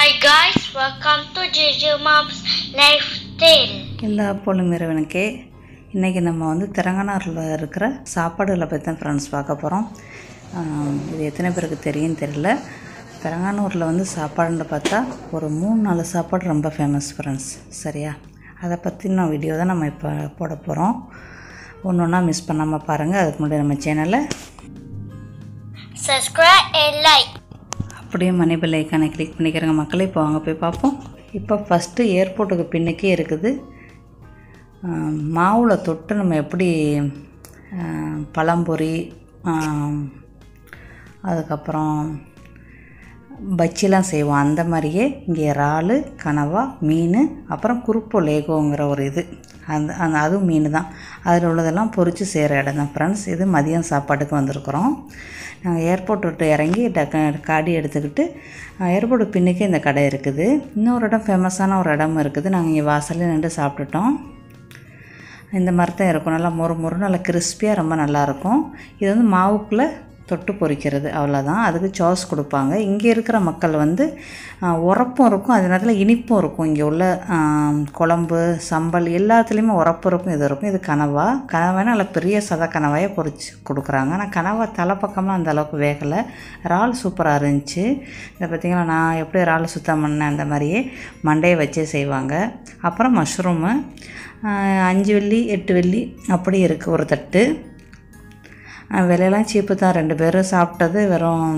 Hi guys, welcome to JJ Mom's Life Tale. எல்லா பொண்ணும் இறைவனுக்கே இன்றைக்கி நம்ம வந்து தெலங்கானாவில் இருக்கிற சாப்பாடுகளை பற்றி தான் ஃப்ரெண்ட்ஸ் பார்க்க போகிறோம் இது எத்தனை பேருக்கு தெரியும் தெரியல தெலங்கானூரில் வந்து சாப்பாடுன்னு பார்த்தா ஒரு மூணு நாலு சாப்பாடு ரொம்ப ஃபேமஸ் ஃப்ரெண்ட்ஸ் சரியா அதை பற்றின வீடியோ தான் நம்ம இப்போ போட போகிறோம் ஒன்று ஒன்றா மிஸ் பண்ணாமல் பாருங்கள் அதுக்கு முன்னாடி நம்ம சேனலை Subscribe and like. அப்படியே மணி பெல் ஐக்கானை கிளிக் பண்ணிக்கிறங்க மக்களே இப்போ வாங்க போய் பார்ப்போம் இப்போ ஃபஸ்ட்டு ஏர்போர்ட்டுக்கு பின்னுக்கே இருக்குது ஆம், மாவில் தொட்டு நம்ம எப்படி ஆம், பழம்பொரி ஆம், அதுக்கப்புறம் பஜ்ஜிலாம் செய்வோம் அந்த மாதிரியே இங்கே இறால் கனவா மீன் அப்புறம் குருப்போ லேகோங்கிற ஒரு இது அந்த அந்த அதுவும் மீன் தான் அதில் உள்ளதெல்லாம் பொரித்து செய்கிற இடம் தான் ஃப்ரெண்ட்ஸ் இது மதியம் சாப்பாட்டுக்கு வந்திருக்கிறோம் நாங்கள் ஏர்போர்ட் விட்டு இறங்கி டக்க காடி எடுத்துக்கிட்டு ஏர்போர்ட்டு பின்னுக்கே இந்த கடை இருக்குது இன்னொரு இடம் ஃபேமஸான ஒரு இடம் இருக்குது நாங்கள் இங்கே வாசல்ல நின்று சாப்பிட்டுட்டோம் இந்த மாதிரி தான் இருக்கும் நல்லா மொறு மொறு நல்லா கிறிஸ்பியாக ரொம்ப நல்லாயிருக்கும் இது வந்து மாவுக்குள்ளே தொட்டு பொரிக்கிறது அவ்வளோதான் அதுக்கு சாஸ் கொடுப்பாங்க இங்கே இருக்கிற மக்கள் வந்து ஆ, உரப்பும் இருக்கும் அதே நேரத்தில் இனிப்பும் இருக்கும் இங்கே உள்ள ஆ, குழம்பு சம்பல் எல்லாத்துலேயுமே உரப்பு இருக்கும் இது இருக்கும் இது கனவா கனவானா நல்லா பெரிய சத கனவாயை பொரிச்சு கொடுக்குறாங்க ஆனால் கனவா தலைப்பக்கமாக அந்த அளவுக்கு வேகலை இறால் சூப்பராக இருந்துச்சு இதை பார்த்திங்களா நான் எப்படி இறால் சுத்தம் பண்ணேன் அந்த மாதிரியே மண்டையை வச்சே செய்வாங்க அப்புறம் மஷ்ரூமு அஞ்சு வெள்ளி எட்டு வெள்ளி அப்படி இருக்குது ஒரு தட்டு ஆஹ் விலையெல்லாம் சீப்பு தான் ரெண்டு பேரும் சாப்பிட்டது வெறும்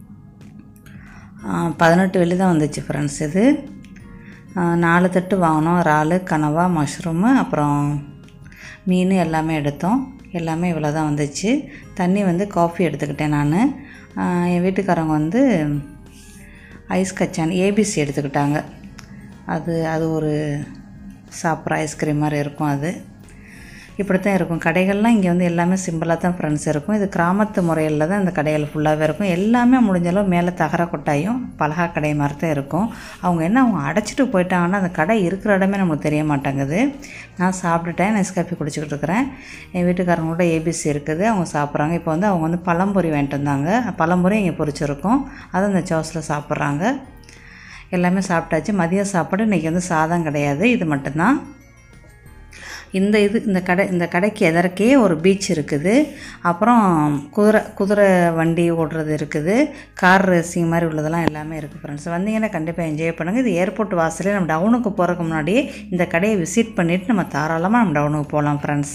ஆஹ் பதினெட்டு வெள்ளி தான் வந்துச்சு ஃப்ரெண்ட்ஸ் இது ஆஹ் நாலு தட்டு வாங்கினோம் இறால் கனவா மஷ்ரூமு அப்புறம் மீன் எல்லாமே எடுத்தோம் எல்லாமே இவ்வளோ தான் வந்துச்சு தண்ணி வந்து காஃபி எடுத்துக்கிட்டேன் நான் என் வீட்டுக்காரங்க வந்து ஐஸ் கச்சான் ஏபிசி எடுத்துக்கிட்டாங்க அது அது ஒரு சாப்பிட்ற ஐஸ்கிரீம் மாதிரி இருக்கும் அது இப்படி தான் இருக்கும் கடைகள்லாம் இங்கே வந்து எல்லாமே சிம்பிளாக தான் ஃப்ரெண்ட்ஸ் இருக்கும் இது கிராமத்து முறையில் தான் இந்த கடைகள் ஃபுல்லாகவே இருக்கும் எல்லாமே முடிஞ்சளவு மேலே தகர கொட்டாயும் பலகா கடை மாதிரி தான் இருக்கும் அவங்க என்ன அவங்க அடைச்சிட்டு போயிட்டாங்கன்னா அந்த கடை இருக்கிற இடமே நமக்கு தெரிய மாட்டேங்குது நான் சாப்பிட்டுட்டேன் நெஸ்காஃபி குடிச்சிக்கிட்டு இருக்கிறேன் என் வீட்டுக்காரங்க கூட ஏபிசி இருக்குது அவங்க சாப்பிட்றாங்க இப்போ வந்து அவங்க வந்து பழம்பொரி வாங்கிட்டு வந்தாங்க பழம்பொரி இங்கே பொரிச்சிருக்கோம் அதை அந்த சோஸில் சாப்பிட்றாங்க எல்லாமே சாப்பிட்டாச்சு மதிய சாப்பாடு இன்றைக்கி வந்து சாதம் கிடையாது இது மட்டும்தான் இந்த இது இந்த கடை இந்த கடைக்கு எதற்கே ஒரு பீச் இருக்குது அப்புறம் குதிரை குதிரை வண்டி ஓடுறது இருக்குது கார் ரேசிங் மாதிரி உள்ளதெல்லாம் எல்லாமே இருக்குது ஃப்ரெண்ட்ஸ் வந்தீங்கன்னா கண்டிப்பாக என்ஜாய் பண்ணுங்கள் இது ஏர்போர்ட் வாசலே நம்ம டவுனுக்கு போகிறதுக்கு முன்னாடியே இந்த கடையை விசிட் பண்ணிவிட்டு நம்ம தாராளமாக நம்ம டவுனுக்கு போகலாம் ஃப்ரெண்ட்ஸ்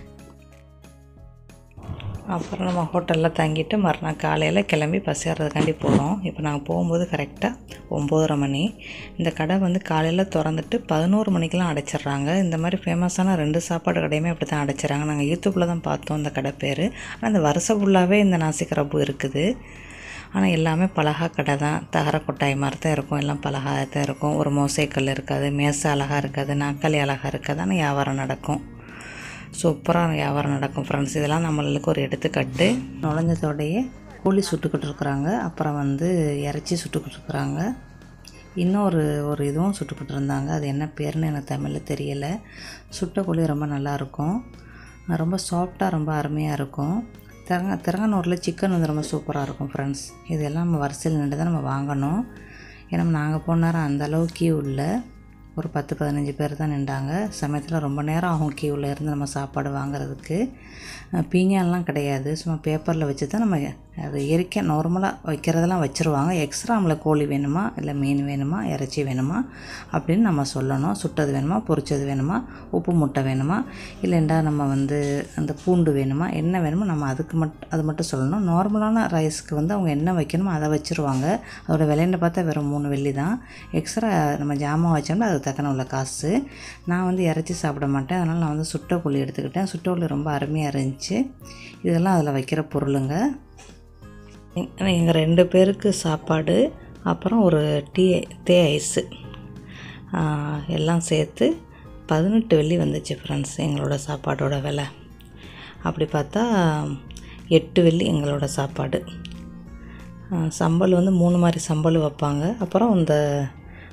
அப்புறம் நம்ம ஹோட்டலில் தங்கிட்டு மறுநாள் காலையில் கிளம்பி பஸ் ஏறதுக்காண்டி போகிறோம் இப்போ நாங்கள் போகும்போது கரெக்டாக ஒம்போதரை மணி இந்த கடை வந்து காலையில் திறந்துட்டு பதினோரு மணிக்கெலாம் அடைச்சிட்றாங்க இந்த மாதிரி ஃபேமஸான ரெண்டு சாப்பாடு கடையுமே அப்படி தான் அடைச்சிட்றாங்க நாங்கள் யூடியூப்பில் தான் பார்த்தோம் இந்த கடை பேர் ஆனால் இந்த வருஷம் ஃபுல்லாகவே இந்த நாசிக் ரப்பு இருக்குது ஆனால் எல்லாமே பலகா கடை தான் தகர கொட்டாய் மாதிரி தான் இருக்கும் எல்லாம் பலகா தான் இருக்கும் ஒரு மோசைக்கல் இருக்காது மேசை அழகாக இருக்காது நாற்காலி அழகாக இருக்காது ஆனால் வியாபாரம் நடக்கும் சூப்பராக வியாபாரம் நடக்கும் ஃப்ரெண்ட்ஸ் இதெல்லாம் நம்மளுக்கு ஒரு எடுத்துக்காட்டு நுழைஞ்சதோடையே கோழி சுட்டுக்கிட்டு இருக்கிறாங்க அப்புறம் வந்து இறைச்சி சுட்டுக்கிட்டு இருக்கிறாங்க இன்னொரு ஒரு இதுவும் சுட்டுக்கிட்டு இருந்தாங்க அது என்ன பேருன்னு எனக்கு தமிழில் தெரியலை சுட்ட கோழி ரொம்ப நல்லாயிருக்கும் ரொம்ப சாஃப்டாக ரொம்ப அருமையாக இருக்கும் திறங்க திறங்கனூரில் சிக்கன் வந்து ரொம்ப சூப்பராக இருக்கும் ஃப்ரெண்ட்ஸ் இதெல்லாம் நம்ம வரிசையில் நின்று தான் நம்ம வாங்கணும் ஏன்னா நாங்கள் போன நேரம் அந்த அளவு கியூ இல்லை ஒரு பத்து பதினஞ்சு பேர் தான் நின்றாங்க சமயத்தில் ரொம்ப நேரம் ஆகும் கியூவில் இருந்து நம்ம சாப்பாடு வாங்குறதுக்கு அஹ் பீங்கான்லாம் கிடையாது சும்மா பேப்பரில் வச்சு தான் நம்ம அது எரிக்க நார்மலாக வைக்கிறதெல்லாம் வச்சுருவாங்க எக்ஸ்ட்ரா நம்மளுக்கு கோழி வேணுமா இல்லை மீன் வேணுமா இறைச்சி வேணுமா அப்படின்னு நம்ம சொல்லணும் சுட்டது வேணுமா பொரிச்சது வேணுமா உப்பு முட்டை வேணுமா இல்லைண்டா நம்ம வந்து அந்த பூண்டு வேணுமா என்ன வேணுமோ நம்ம அதுக்கு மட்டும் அது மட்டும் சொல்லணும் நார்மலான ரைஸ்க்கு வந்து அவங்க என்ன வைக்கணுமோ அதை வச்சுருவாங்க அதோட விலைன்னு பார்த்தா வெறும் மூணு வெள்ளி தான் எக்ஸ்ட்ரா நம்ம ஜாமான் வச்சோம்னா அதுக்கு தக்கன உள்ள காசு நான் வந்து இறைச்சி சாப்பிட மாட்டேன் அதனால் நான் வந்து சுட்ட கோழி எடுத்துக்கிட்டேன் சுட்ட கோழி ரொம்ப அருமையாக இருந்துச்சு இதெல்லாம் அதில் வைக்கிற பொருளுங்க எங்கள் ரெண்டு பேருக்கு சாப்பாடு அப்புறம் ஒரு டீ தே ஐஸு எல்லாம் சேர்த்து பதினெட்டு வெள்ளி வந்துச்சு ஃப்ரெண்ட்ஸ் எங்களோட சாப்பாடோட விலை அப்படி பார்த்தா எட்டு வெள்ளி எங்களோட சாப்பாடு ஆ, சம்பல் வந்து மூணு மாதிரி சம்பல் வைப்பாங்க அப்புறம் இந்த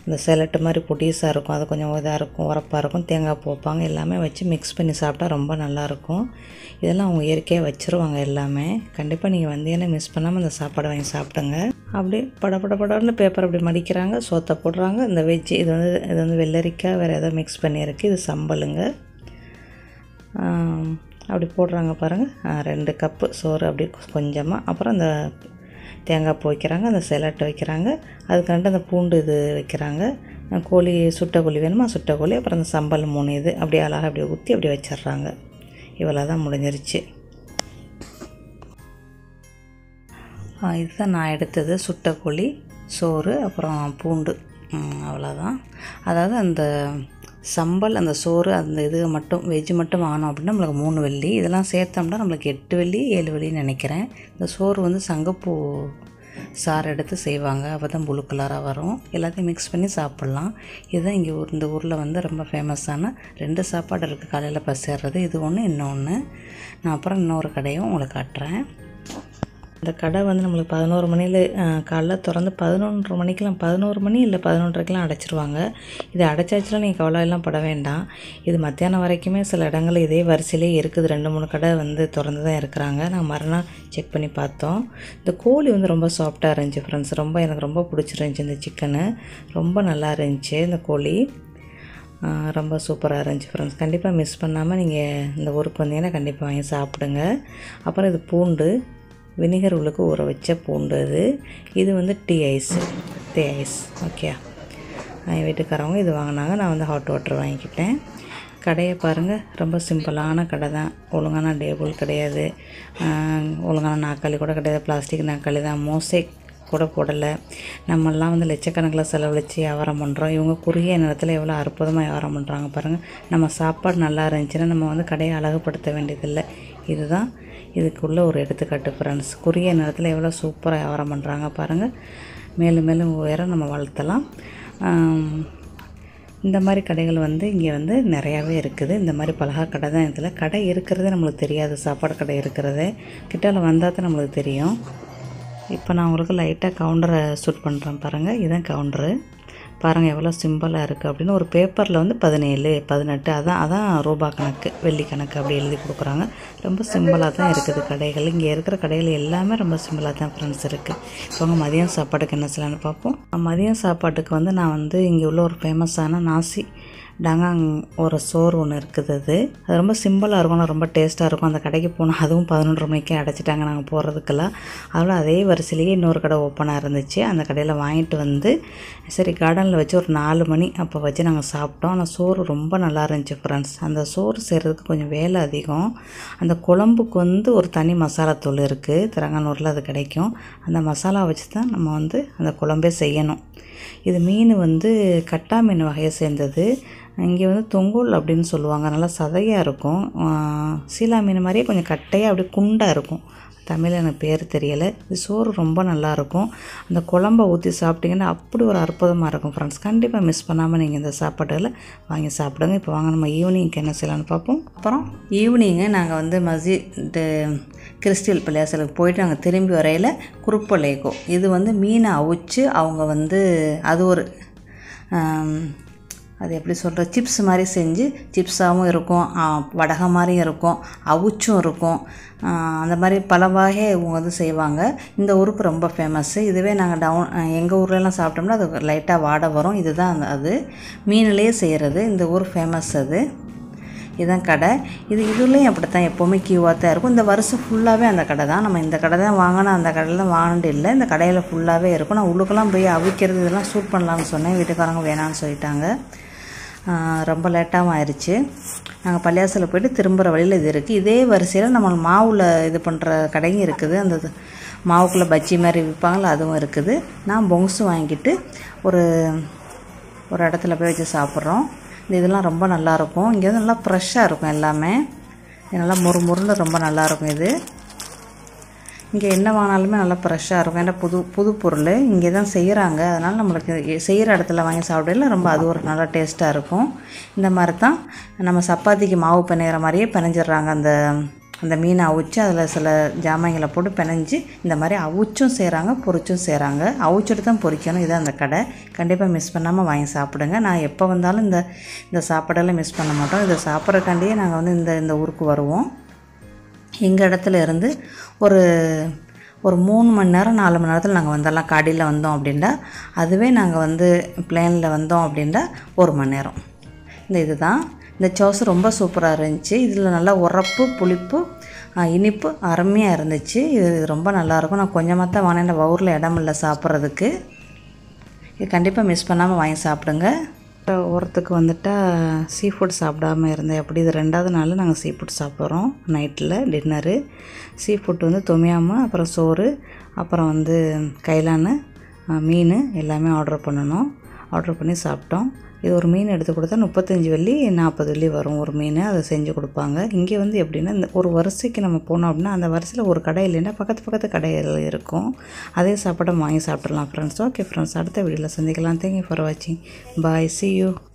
இந்த செலட்டு மாதிரி பொடிசாக இருக்கும் அது கொஞ்சம் இதாக இருக்கும் உரப்பாக இருக்கும் தேங்காய் பூ வைப்பாங்க எல்லாமே வச்சு மிக்ஸ் பண்ணி சாப்பிட்டா ரொம்ப நல்லாயிருக்கும் இதெல்லாம் அவங்க இயற்கையாக வச்சுருவாங்க எல்லாமே கண்டிப்பாக நீங்கள் வந்தீங்கன்னா மிஸ் பண்ணாமல் இந்த சாப்பாடை வாங்கி சாப்பிடுங்க அப்படியே பட பட படன்னு பேப்பர் அப்படி மடிக்கிறாங்க சோத்தை போடுறாங்க இந்த வெஜ்ஜு இது வந்து இது வந்து வெள்ளரிக்காய் வேறு ஏதோ மிக்ஸ் பண்ணியிருக்கு இது சம்பலுங்க ஆம், அப்படி போடுறாங்க பாருங்கள் ரெண்டு கப்பு சோறு அப்படி கொஞ்சமாக அப்புறம் அந்த தேங்காய் பூ வைக்கிறாங்க அந்த செலட்டு வைக்கிறாங்க அதுக்காண்டு அந்த பூண்டு இது வைக்கிறாங்க அஹ் கோழி சுட்ட கோழி வேணுமா சுட்ட கோழி அப்புறம் அந்த சம்பல் மூணு இது அப்படியே அழகாக அப்படியே ஊற்றி அப்படியே வச்சிடுறாங்க இவ்வளோ தான் முடிஞ்சிருச்சு ஆ, இதுதான் நான் எடுத்தது சுட்ட கோழி சோறு அப்புறம் பூண்டு ம், அவ்வளோதான் அதாவது அந்த சம்பல் அந்த சோறு அந்த இது மட்டும் வெஜ் மட்டும் வாங்கினோம் அப்படின்னா நம்மளுக்கு மூணு வெள்ளி இதெல்லாம் சேர்த்தோம்னா நம்மளுக்கு எட்டு வெள்ளி ஏழு வெள்ளின்னு நினைக்கிறேன் இந்த சோறு வந்து சங்கப்பூ சாறு எடுத்து செய்வாங்க அப்போ தான் புழு கலராக வரும் எல்லாத்தையும் மிக்ஸ் பண்ணி சாப்பிட்லாம் இதுதான் இங்கே ஊர் இந்த ஊரில் வந்து ரொம்ப ஃபேமஸான ரெண்டு சாப்பாடு இருக்குது காலையில் பசிடுறது இது ஒன்று இன்னொன்று நான் அப்புறம் இன்னொரு கடையும் உங்களுக்கு காட்டுறேன் இந்த கடை வந்து நம்மளுக்கு பதினோரு மணியில் காலைல திறந்து பதினொன்றரை மணிக்கெலாம் பதினோரு மணி இல்லை பதினொன்றரைக்கெலாம் அடைச்சிருவாங்க இது அடைச்சாச்சுல நீங்கள் கவலை எல்லாம் பட வேண்டாம் இது மத்தியானம் வரைக்குமே சில இடங்கள் இதே வரிசையிலே இருக்குது ரெண்டு மூணு கடை வந்து திறந்து தான் இருக்கிறாங்க நாங்கள் மறுநாள் செக் பண்ணி பார்த்தோம் இந்த கோழி வந்து ரொம்ப சாஃப்டாக இருந்துச்சு ஃப்ரெண்ட்ஸ் ரொம்ப எனக்கு ரொம்ப பிடிச்சிருந்துச்சி இந்த சிக்கனு ரொம்ப நல்லா இருந்துச்சு இந்த கோழி ஆ, ரொம்ப சூப்பராக இருந்துச்சு ஃப்ரெண்ட்ஸ் கண்டிப்பாக மிஸ் பண்ணாமல் நீங்கள் இந்த ஊருக்கு வந்தீங்கன்னா கண்டிப்பாக வாங்கி சாப்பிடுங்க அப்புறம் இது பூண்டு வினிகர் உள்ளுக்கு ஊற வச்ச பூண்டு இது இது வந்து tea ice tea ice okay என் வீட்டுக்காரவங்க இது வாங்கினாங்க நான் வந்து ஹாட் வாட்டர் வாங்கிக்கிட்டேன் கடையை பாருங்கள் ரொம்ப சிம்பிளான கடை தான் ஒழுங்கான டேபிள் கிடையாது ஆஹ் ஒழுங்கான நாற்காலி கூட கிடையாது பிளாஸ்டிக் நாற்காலி தான் மோசைக் கூட போடலை நம்மெல்லாம் வந்து லட்சக்கணக்கில் செலவழித்து வியாபாரம் பண்ணுறோம் இவங்க குறுகிய நேரத்தில் எவ்வளோ அற்புதமாக வியாபாரம் பண்ணுறாங்க பாருங்கள் நம்ம சாப்பாடு நல்லா இருந்துச்சுன்னா நம்ம வந்து கடையை அழகுபடுத்த வேண்டியதில்லை இதுதான் இதுக்குள்ள ஒரு எடுத்துக்காட்டு ஃப்ரெண்ட்ஸ் குறுகிய நேரத்தில் எவ்வளோ சூப்பராக வியாபாரம் பண்ணுறாங்க பாருங்கள் மேலும் மேலும் உயரம் நம்ம வளர்த்தலாம் ஆம், இந்த மாதிரி கடைகள் வந்து இங்கே வந்து நிறையாவே இருக்குது இந்த மாதிரி பலகா கடை தான் இதில் கடை இருக்கிறதே நம்மளுக்கு தெரியாது சாப்பாடு கடை இருக்கிறதே கிட்டால வந்தால் தான் நம்மளுக்கு தெரியும் இப்போ நான் உங்களுக்கு லைட்டாக கவுண்டரை ஷூட் பண்ணுறேன் பாருங்கள் இதுதான் கவுண்டரு பாருங்கள் எவ்வளோ சிம்பிளாக இருக்குது அப்படின்னு ஒரு பேப்பரில் வந்து பதினேழு பதினெட்டு அதான் அதான் ரூபா கணக்கு வெள்ளி கணக்கு அப்படி எழுதி கொடுக்குறாங்க ரொம்ப சிம்பிளாக தான் இருக்குது கடைகள் இங்கே இருக்கிற கடைகள் எல்லாமே ரொம்ப சிம்பிளாக தான் ஃப்ரெண்ட்ஸ் இருக்குது இப்போ அவங்க மதியம் சாப்பாட்டுக்கு என்ன செய்யலான்னு பார்ப்போம் மதியம் சாப்பாட்டுக்கு வந்து நான் வந்து இங்கே உள்ள ஒரு ஃபேமஸான நாசி டங்காங் ஒரு சோறு ஒன்று இருக்குது அது அது ரொம்ப சிம்பிளாக இருக்கும் ஆனால் ரொம்ப டேஸ்ட்டாக இருக்கும் அந்த கடைக்கு போனால் அதுவும் பதினொன்றரை மணிக்கே அடைச்சிட்டாங்க நாங்கள் போகிறதுக்கெல்லாம் அதோட அதே வரிசையிலேயே இன்னொரு கடை ஓப்பனாக இருந்துச்சு அந்த கடையில் வாங்கிட்டு வந்து சரி கார்டனில் வச்சு ஒரு நாலு மணி அப்போ வச்சு நாங்கள் சாப்பிட்டோம் ஆனால் சோறு ரொம்ப நல்லா இருந்துச்சு ஃப்ரெண்ட்ஸ் அந்த சோறு செய்கிறதுக்கு கொஞ்சம் வேலை அதிகம் அந்த குழம்புக்கு வந்து ஒரு தனி மசாலா தூள் இருக்குது திரங்கானூரில் அது கிடைக்கும் அந்த மசாலா வச்சு தான் நம்ம வந்து அந்த குழம்பே செய்யணும் இது மீன் வந்து கட்டா மீன் வகையை சேர்ந்தது இங்கே வந்து தொங்கோல் அப்படின்னு சொல்லுவாங்க நல்லா சதையாக இருக்கும் ஆஹ் சீலா மீன் மாதிரியே கொஞ்சம் கட்டையாக அப்படியே குண்டாக இருக்கும் தமிழில் எனக்கு பேர் தெரியலை இது சோறு ரொம்ப நல்லாயிருக்கும் அந்த குழம்ப ஊற்றி சாப்பிட்டீங்கன்னா அப்படி ஒரு அற்புதமாக இருக்கும் ஃப்ரெண்ட்ஸ் கண்டிப்பாக மிஸ் பண்ணாமல் நீங்கள் இந்த சாப்பாடுகளை வாங்கி சாப்பிடுங்க இப்போ வாங்க நம்ம ஈவினிங்க்கு என்ன செய்யலாம்னு பார்ப்போம் அப்புறம் ஈவினிங்கு நாங்கள் வந்து மஸ்ஜித் கிறிஸ்டியல் பள்ளியாசலுக்கு போயிட்டு நாங்கள் திரும்பி வரையில் குருப்பலேகோ இது வந்து மீனை அவிச்சு அவங்க வந்து அது ஒரு ஆம், அது எப்படி சொல்கிற சிப்ஸ் மாதிரி செஞ்சு சிப்ஸாகவும் இருக்கும் ஆ, வடகை மாதிரியும் இருக்கும் அவுச்சும் இருக்கும் ஆ, அந்த மாதிரி பல வகை இவங்க வந்து செய்வாங்க இந்த ஊருக்கு ரொம்ப ஃபேமஸ்ஸு இதுவே நாங்கள் டவுன் எங்கள் ஊர்லலாம் சாப்பிட்டோம்னா அது லைட்டாக வாடை வரும் இதுதான் அந்த அது மீனிலேயே செய்கிறது இந்த ஊர் ஃபேமஸ் அது இதுதான் கடை இது இதுலேயும் அப்படி தான் எப்போவுமே கியூவாக தான் இருக்கும் இந்த வருஷம் ஃபுல்லாகவே அந்த கடை தான் நம்ம இந்த கடை தான் வாங்கினோம் அந்த கடையில் வாங்கினது இல்லை இந்த கடையில் ஃபுல்லாகவே இருக்கும் நான் உள்ளுக்கெல்லாம் போய் அவிக்கிறது இதெல்லாம் ஷூட் பண்ணலாம்னு சொன்னேன் வீட்டுக்காரங்க வேணாம்னு சொல்லிட்டாங்க ஆஹ் ரொம்ப லேட்டாகவும் ஆயிடுச்சு நாங்கள் பள்ளியாசலில் போயிட்டு திரும்புகிற வழியில் இது இருக்குது இதே வரிசையில் நம்ம மாவில் இது பண்ணுற கடையும் இருக்குது அந்த இது மாவுக்குள்ளே பஜ்ஜி மாதிரி விற்பாங்கள அதுவும் இருக்குது நான் பொங்ஸு வாங்கிட்டு ஒரு ஒரு இடத்துல போய் வச்சு சாப்பிட்றோம் இந்த இதெல்லாம் ரொம்ப நல்லாயிருக்கும் இங்கே வந்து நல்லா ஃப்ரெஷ்ஷாக இருக்கும் எல்லாமே இது நல்லா முறு முருன்னு ரொம்ப நல்லாயிருக்கும் இது இங்கே என்ன வாங்கினாலுமே நல்லா ஃப்ரெஷ்ஷாக இருக்கும் ஏன்னா புது புது பொருள் இங்கே தான் செய்கிறாங்க அதனால் நம்மளுக்கு செய்கிற இடத்துல வாங்கி சாப்பிடல ரொம்ப அது ஒரு நல்லா டேஸ்ட்டாக இருக்கும் இந்த மாதிரி தான் நம்ம சப்பாத்திக்கு மாவு பிணையிற மாதிரியே பிணைஞ்சிடுறாங்க அந்த அந்த மீனை அவிச்சு அதில் சில ஜாமான்களை போட்டு பிணைஞ்சு இந்த மாதிரி அவிச்சும் செய்கிறாங்க பொரிச்சும் செய்கிறாங்க அவிச்சிட்டு தான் பொரிக்கணும் இதான் அந்த கடை கண்டிப்பாக மிஸ் பண்ணாமல் வாங்கி சாப்பிடுங்க நான் எப்போ வந்தாலும் இந்த இந்த சாப்பாடெல்லாம் மிஸ் பண்ண மாட்டோம் இதை சாப்பிட்றக்காண்டியே நாங்கள் வந்து இந்த இந்த ஊருக்கு வருவோம் எங்கள் இடத்துல இருந்து ஒரு ஒரு மூணு மணி நேரம் நாலு மணி நேரத்தில் நாங்கள் வந்துடலாம் காடியில் வந்தோம் அப்படின்னா அதுவே நாங்கள் வந்து பிளேனில் வந்தோம் அப்படின்னா ஒரு மணி நேரம் இந்த இதுதான் இந்த சோஸ் ரொம்ப சூப்பராக இருந்துச்சு இதில் நல்லா உரப்பு புளிப்பு ஆ, இனிப்பு அருமையாக இருந்துச்சு இது ரொம்ப நல்லாயிருக்கும் நான் கொஞ்சமாக தான் வாங்கினேன் வவுரில் இடம் இல்லை சாப்பிட்றதுக்கு இது கண்டிப்பாக மிஸ் பண்ணாமல் வாங்கி சாப்பிடுங்க ஓரத்துக்கு வந்துட்டா சீ ஃபுட் சாப்பிடாம இருந்தேன் அப்படி இது ரெண்டாவது நாள் நாங்கள் சீ ஃபுட் சாப்பிட்றோம் நைட்டில் டின்னரு சீ ஃபுட் வந்து தொமியாம அப்புறம் சோறு அப்புறம் வந்து கைலான்னு ஆ, மீன் எல்லாமே ஆர்டர் பண்ணணும் ஆர்டர் பண்ணி சாப்பிட்டோம் இது ஒரு மீன் எடுத்து கொடுத்தா முப்பத்தஞ்சு வெள்ளி நாற்பது வெள்ளி வரும் ஒரு மீன் அதை செஞ்சு கொடுப்பாங்க இங்கே வந்து எப்படின்னா இந்த ஒரு வரிசைக்கு நம்ம போனோம் அப்படின்னா அந்த வரிசையில் ஒரு கடை இல்லைன்னா பக்கத்து பக்கத்து கடைகள் இருக்கும் அதே சாப்பாடை வாங்கி சாப்பிட்றலாம் ஃப்ரெண்ட்ஸ் ஓகே ஃப்ரெண்ட்ஸ் அடுத்த வீடியோவில் சந்திக்கலாம் தேங்க்யூ ஃபார் வாட்சிங் பாய் see you